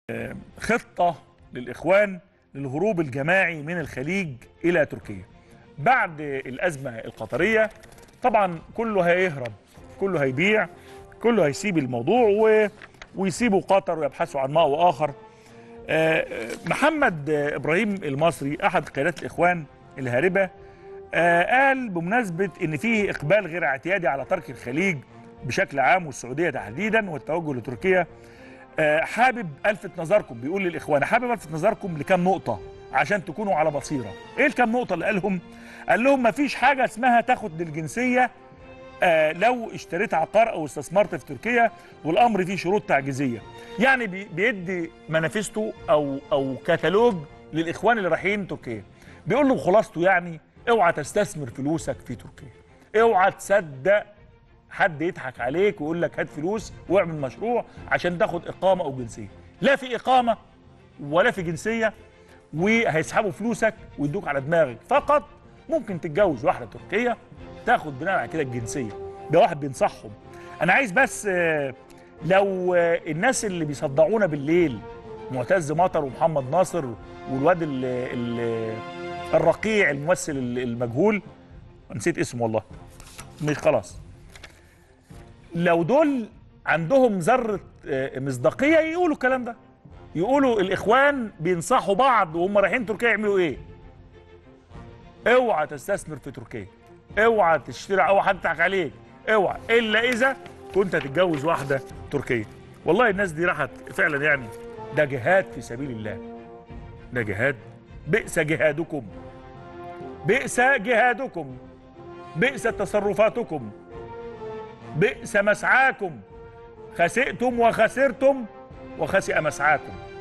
خطة للإخوان للهروب الجماعي من الخليج إلى تركيا بعد الأزمة القطرية طبعا كله هيهرب كله هيبيع كله هيسيب الموضوع و... ويسيبوا قطر ويبحثوا عن مأوى آخر آه، محمد إبراهيم المصري أحد قيادات الإخوان الهاربة آه، قال بمناسبة إن فيه إقبال غير اعتيادي على ترك الخليج بشكل عام والسعودية تحديدا والتوجه لتركيا آه، حابب الفت نظركم بيقول للاخوان حابب الفت نظركم لكام نقطه عشان تكونوا على بصيره ايه الكام نقطه اللي قالهم قال لهم مفيش حاجه اسمها تاخد الجنسيه آه لو اشتريت عقار او استثمرت في تركيا والامر فيه شروط تعجيزيه يعني بي- بيدي منافسته او او كتالوج للاخوان اللي رايحين تركيا بيقول له خلاصته يعني اوعى تستثمر فلوسك في تركيا اوعى تصدق حد يضحك عليك ويقول لك هات فلوس واعمل مشروع عشان تاخد اقامه او جنسيه لا في اقامه ولا في جنسيه وهيسحبوا فلوسك ويدوك على دماغك فقط ممكن تتجوز واحده تركيه تاخد بناء على كده الجنسيه ده واحد بينصحهم انا عايز بس آه، لو آه، الناس اللي بيصدعونا بالليل معتز مطر ومحمد ناصر والواد ال ال الرقيع الممثل المجهول نسيت اسمه والله مش خلاص لو دول عندهم ذره آه، مصداقيه يقولوا الكلام ده يقولوا الاخوان بينصحوا بعض وهم رايحين تركيا يعملوا ايه اوعى تستثمر في تركيا اوعى تشتري اوعى حد يضحك عليك اوعى الا اذا كنت هتتجوز واحده تركيه والله الناس دي راحت فعلا يعني ده جهاد في سبيل الله ده جهاد بئس جهادكم بئس جهادكم بئس تصرفاتكم بئس مسعاكم خسئتم وخسرتم وخسئ مسعاكم